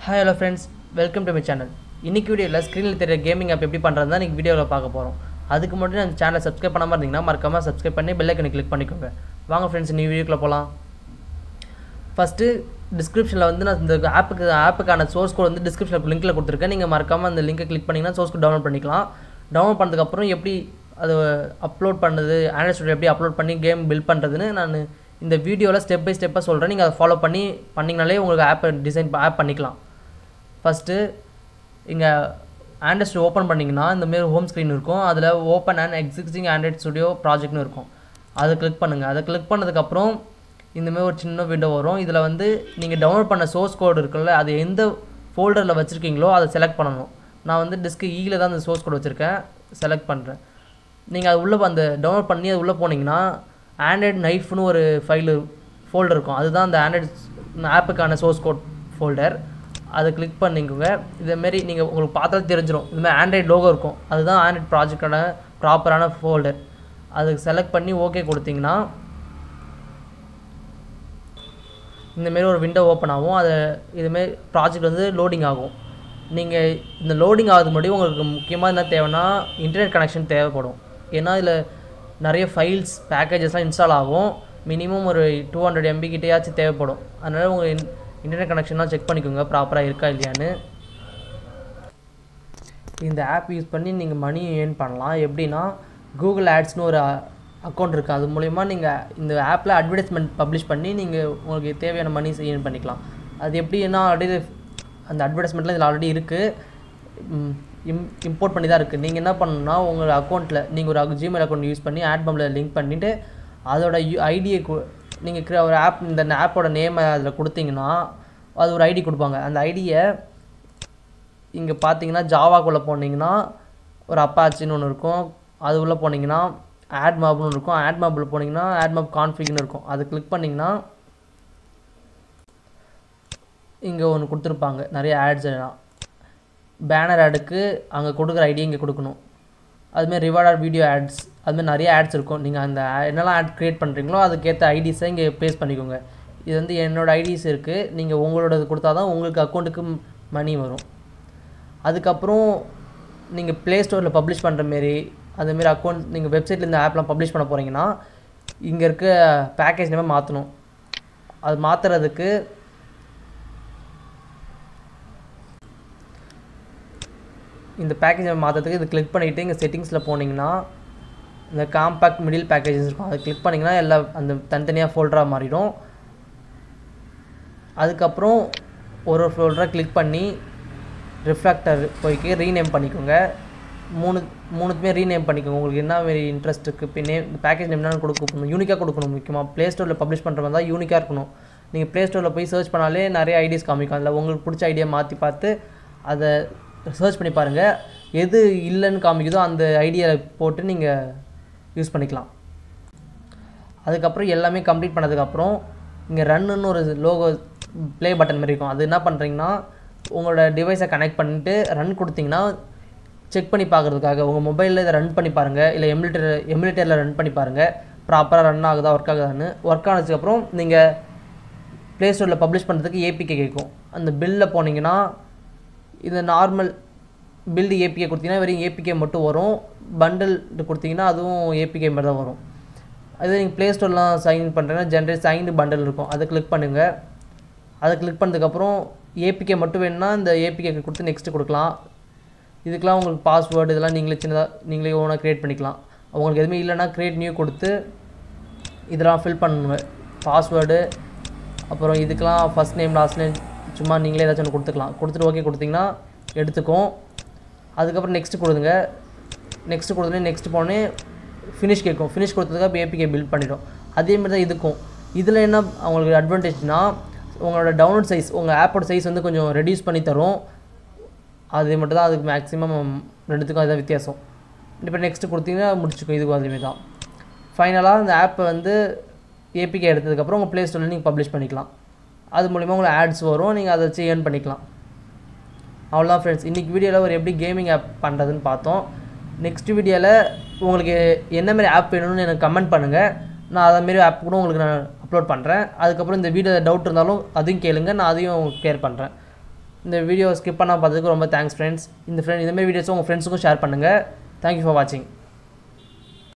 hi hello friends welcome to my channel இன்னைக்கு வீடியோவில் ஸ்க்ரீனில் தெரிய கேமிங் ஆப் எப்படி பண்ணுறது தான் இன்றைக்கி வீடியோவில் பார்க்க போகிறோம் அதுக்கு மட்டும் அந்த சேனலை சப்ஸ்கிரைப் பண்ணாமல் இருந்தீங்கன்னா மறக்காமல் சப்ஸ்கிரைப் பண்ணி பெல் ஐக்கனை கிளிக் பண்ணிக்கோங்க வாங்க ஃப்ரெண்ட்ஸ் நீ வீடியோக்குள்ளே போகலாம் ஃபஸ்ட்டு டிஸ்கிரிப்ஷனில் வந்து நான் இந்த ஆப்புக்கு ஆப்புக்கான சோர்ஸ் கோட் வந்து டிஸ்கிரிப்ஷனில் லிங்க்கில் கொடுத்துருக்கேன் நீங்கள் மறக்காமல் அந்த லிங்கை கிளிக் பண்ணிங்கன்னா சோர்ஸ் கோட் டவுன்லோட் பண்ணிக்கலாம் டவுன்லோட் பண்ணதுக்கப்புறம் எப்படி அதை அப்லோட் பண்ணுறது ஆண்ட்ராய்ட் ஸ்டுடியோ எப்படி அப்லோட் பண்ணி கேம் பில்ட் பண்ணுறதுன்னு நான் இந்த வீடியோவில் ஸ்டெப் பை ஸ்டெப்பாக சொல்கிறேன் நீங்கள் அதை ஃபாலோ பண்ணி பண்ணிங்கனாலே உங்களுக்கு ஆப்பை டிசைன் ஆப் பண்ணிக்கலாம் ஃபஸ்ட்டு இங்கே ஆண்ட்ராய்ட் ஸ்டுடியோ ஓப்பன் பண்ணிங்கன்னா இந்தமாரி ஹோம் ஸ்க்ரீன் இருக்கும் அதில் open and existing android studio ப்ராஜெக்ட்னு இருக்கும் அதை கிளிக் பண்ணுங்கள் அதை கிளிக் பண்ணதுக்கப்புறம் இந்தமாரி ஒரு சின்ன விண்டோ வரும் இதில் வந்து நீங்கள் டவுன்லோட் பண்ண சோர்ஸ் கோடு இருக்குல்ல அது எந்த ஃபோல்டரில் வச்சுருக்கீங்களோ அதை செலக்ட் பண்ணணும் நான் வந்து டிஸ்க்கு ஈல தான் அந்த சோர்ஸ் கோட் வச்சுருக்கேன் செலக்ட் பண்ணுறேன் நீங்கள் அது உள்ளே அந்த டவுன்லோட் பண்ணி அது உள்ளே போனீங்கன்னா ஆண்ட்ராய்ட் நைஃப்னு ஒரு ஃபைலு ஃபோல்டர் இருக்கும் அதுதான் அந்த ஆண்ட்ராய்ட் ஆப்புக்கான சோர்ஸ் கோட் ஃபோல்டர் அதை கிளிக் பண்ணிக்கோங்க இதேமாரி நீங்கள் உங்களுக்கு பார்த்தாலே தெரிஞ்சிடும் இதுமாதிரி ஆண்ட்ராய்ட் லோகோ இருக்கும் அதுதான் ஆண்ட்ராய்ட் ப்ராஜெக்டோட ப்ராப்பரான ஃபோல்டர் அதுக்கு செலக்ட் பண்ணி ஓகே கொடுத்தீங்கன்னா இந்தமாரி ஒரு விண்டோ ஓப்பன் ஆகும் அதை இதுமாரி ப்ராஜெக்ட் வந்து லோடிங் ஆகும் நீங்கள் இந்த லோடிங் ஆகுது முன்னாடி உங்களுக்கு முக்கியமாக என்ன தேவைன்னா இன்டர்நெட் கனெக்ஷன் தேவைப்படும் ஏன்னா இதில் நிறைய ஃபைல்ஸ் பேக்கேஜஸ்லாம் இன்ஸ்டால் ஆகும் மினிமம் ஒரு டூ ஹண்ட்ரட் எம்பி கிட்டேயாச்சும் தேவைப்படும் அதனால் உங்கள் இன் இன்டர்நெட் கனெக்ஷன்லாம் செக் பண்ணிக்கோங்க ப்ராப்பராக இருக்கா இல்லையான்னு இந்த ஆப் யூஸ் பண்ணி நீங்கள் மணி ஏர்ன் பண்ணலாம் எப்படின்னா கூகுள் ஆட்ஸ்னு ஒரு அக்கௌண்ட் இருக்குது அது மூலிமா நீங்கள் இந்த ஆப்பில் அட்வர்டைஸ்மெண்ட் பப்ளிஷ் பண்ணி நீங்கள் உங்களுக்கு தேவையான மணி ஏர்ன் பண்ணிக்கலாம் அது எப்படின்னா ஆல்ரெடி அந்த அட்வர்டைஸ்மெண்ட்டில் இதில் ஆல்ரெடி இருக்குது இம் இம்போர்ட் பண்ணி தான் இருக்குது நீங்கள் என்ன பண்ணணும்னா உங்கள் அக்கௌண்ட்டில் நீங்கள் ஒரு ஜிமெயில் அக்கௌண்ட் யூஸ் பண்ணி ஆட் பம்பில் லிங்க் பண்ணிவிட்டு அதோட யூ ஐடியை நீங்கள் ஒரு ஆப் இந்த ஆப்போட நேமை அதில் கொடுத்தீங்கன்னா அது ஒரு ஐடி கொடுப்பாங்க அந்த ஐடியை இங்கே பார்த்தீங்கன்னா ஜாவாக்குள்ளே போனீங்கன்னா ஒரு அப்பாச்சின்னு ஒன்று இருக்கும் அது உள்ளே போனீங்கன்னா ஆட் மாப்னு ஒன்று இருக்கும் ஆட் மாப்பில் போனீங்கன்னா ஆட் மாப் கான்ஃபிக்னு இருக்கும் அது கிளிக் பண்ணிங்கன்னா இங்கே ஒன்று கொடுத்துருப்பாங்க நிறைய ஆட்ஸ் எல்லாம் பேனர் ஆடுக்கு அங்கே கொடுக்குற ஐடியா இங்கே கொடுக்கணும் அதுமாரி ரிவார்டட் வீடியோ ஆட்ஸ் அதுமாதிரி நிறைய ஆட்ஸ் இருக்கும் நீங்கள் அந்த என்னெல்லாம் ஆட் க்ரியேட் பண்ணுறீங்களோ அதுக்கேற்ற ஐடிஸை இங்கே ப்ளேஸ் பண்ணிக்கோங்க இது வந்து என்னோடய ஐடிஸ் இருக்குது நீங்கள் உங்களோடது கொடுத்தா தான் உங்களுக்கு அக்கௌண்ட்டுக்கு மணி வரும் அதுக்கப்புறம் நீங்கள் ப்ளே ஸ்டோரில் பப்ளிஷ் பண்ணுற மாரி அதுமாரி அக்கௌண்ட் நீங்கள் வெப்சைட்டில் இந்த ஆப்லாம் பப்ளிஷ் பண்ண போகிறீங்கன்னா இங்கே இருக்க பேக்கேஜ் நேமே மாற்றணும் அது மாற்றுறதுக்கு இந்த பேக்கேஜை மாற்றுறதுக்கு இது கிளிக் பண்ணிவிட்டு இங்கே செட்டிங்ஸில் போனீங்கன்னா இந்த காம்பேக்ட் மிடில் பேக்கேஜஸ் இருக்கும் அதை கிளிக் பண்ணிங்கன்னா எல்லா அந்த தனித்தனியாக ஃபோல்டராக மாறிடும் அதுக்கப்புறம் ஒரு ஒரு ஃபோல்டராக கிளிக் பண்ணி ரிஃப்ளெக்டர் போய்க்கு ரீநேம் பண்ணிக்கோங்க மூணு மூணுத்துமே ரீநேம் பண்ணிக்கோங்க உங்களுக்கு என்ன மாரி இன்ட்ரெஸ்ட் இருக்குது இப்போ நேம் பேக்கேஜ் நேம் என்னென்னு கொடுக்கணும் யூனிக்காக கொடுக்கணும் முக்கியமாக ப்ளே ஸ்டோரில் பப்ளிஷ் பண்ணுற மாதிரி தான் யூனிக்காக இருக்கணும் நீங்கள் ப்ளே ஸ்டோரில் போய் சர்ச் பண்ணாலே நிறைய ஐடியாஸ் காமிக்கும் அதில் உங்களுக்கு பிடிச்ச ஐடியா மாற்றி பார்த்து அதை சர்ச் பண்ணி பாருங்கள் எது இல்லைன்னு காமிக்குதோ அந்த ஐடியாவில் போட்டு நீங்கள் யூஸ் பண்ணிக்கலாம் அதுக்கப்புறம் எல்லாமே கம்ப்ளீட் பண்ணதுக்கப்புறம் இங்கே ரன்னுன்னு ஒரு லோகோ ப்ளே பட்டன் மாதிரி இருக்கும் அது என்ன பண்ணுறீங்கன்னா உங்களோட டிவைஸை கனெக்ட் பண்ணிட்டு ரன் கொடுத்தீங்கன்னா செக் பண்ணி பார்க்குறதுக்காக உங்கள் மொபைலில் இதை ரன் பண்ணி பாருங்கள் இல்லை எமுலேட்டர் எமுலேட்டரில் ரன் பண்ணி பாருங்கள் ப்ராப்பராக ரன் ஆகுதா ஒர்க் ஆகுதான்னு ஒர்க் ஆனதுக்கப்புறம் நீங்கள் ப்ளே ஸ்டோரில் பப்ளிஷ் பண்ணுறதுக்கு ஏபிகே கேட்கும் அந்த பில்லில் போனீங்கன்னா இந்த நார்மல் பில்டு ஏபிகே கொடுத்தீங்கன்னா வெறும் ஏபிகே மட்டும் வரும் பண்டில் கொடுத்தீங்கன்னா அதுவும் ஏபிகே மாதிரி தான் வரும் அதே நீங்கள் ப்ளே ஸ்டோர்லாம் சைன் பண்ணுறீங்கன்னா ஜென்ரேட் சைன்டு பண்டில் இருக்கும் அதை கிளிக் பண்ணுங்கள் அதை கிளிக் பண்ணதுக்கப்புறம் ஏபிகே மட்டும் வேணும்னா இந்த ஏபிகே கொடுத்து நெக்ஸ்ட்டு கொடுக்கலாம் இதுக்கெலாம் உங்களுக்கு பாஸ்வேர்டு இதெல்லாம் நீங்களே சின்னதாக நீங்களே ஓனாக க்ரியேட் பண்ணிக்கலாம் உங்களுக்கு எதுவுமே இல்லைன்னா க்ரியேட் நியூ கொடுத்து இதெல்லாம் ஃபில் பண்ணுங்க பாஸ்வேர்டு அப்புறம் இதுக்கெலாம் ஃபஸ்ட் நேம் லாஸ்ட் நேம் சும்மா நீங்களே ஏதாச்சும் ஒன்று கொடுத்துக்கலாம் கொடுத்துட்டு ஓகே கொடுத்தீங்கன்னா எடுத்துக்கும் அதுக்கப்புறம் நெக்ஸ்ட்டு கொடுங்க நெக்ஸ்ட்டு கொடுத்தோன்னே நெக்ஸ்ட் போனே ஃபினிஷ் கேட்கும் ஃபினிஷ் கொடுத்ததுக்கு ஏபிகே பில்ட் பண்ணிடும் அதேமாதிரி தான் இதுக்கும் இதில் என்ன அவங்களுக்கு அட்வான்டேஜ்னால் உங்களோட டவுன்லோட் சைஸ் உங்கள் ஆப்போட சைஸ் வந்து கொஞ்சம் ரெடியூஸ் பண்ணி தரும் அது மட்டும் தான் அதுக்கு மேக்ஸிமம் ரெண்டுத்துக்கும் அதுதான் வித்தியாசம் இப்போ நெக்ஸ்ட்டு கொடுத்தீங்கன்னா முடிச்சுக்கும் இதுக்கும் அதுலேயுமே தான் ஃபைனலாக இந்த ஆப்பை வந்து ஏபிகே எடுத்ததுக்கப்புறம் உங்கள் ப்ளே ஸ்டோரில் நீங்கள் பப்ளிஷ் பண்ணிக்கலாம் அது மூலிமா உங்களுக்கு ஆட்ஸ் வரும் நீங்கள் அதை வச்சு ஏர்ன் பண்ணிக்கலாம் அவ்வளோதான் ஃப்ரெண்ட்ஸ் இன்றைக்கி வீடியோவில் ஒரு எப்படி கேமிங் ஆப் பண்ணுறதுன்னு பார்த்தோம் நெக்ஸ்ட் வீடியோவில் உங்களுக்கு என்ன மாதிரி ஆப் வேணும்னு எனக்கு கமெண்ட் பண்ணுங்கள் நான் அதேமாரி ஆப் கூட உங்களுக்கு நான் அப்லோட் பண்ணுறேன் அதுக்கப்புறம் இந்த வீடியோ டவுட் இருந்தாலும் அதையும் கேளுங்க நான் அதையும் கிளியர் பண்ணுறேன் இந்த வீடியோ ஸ்கிப் பண்ணால் பார்த்ததுக்கு ரொம்ப தேங்க்ஸ் ஃப்ரெண்ட்ஸ் இந்த ஃப்ரெண்ட் இந்தமாதிரி வீடியோஸும் உங்கள் ஃப்ரெண்ட்ஸுக்கும் ஷேர் பண்ணுங்கள் தேங்க்யூ ஃபார் வாட்சிங்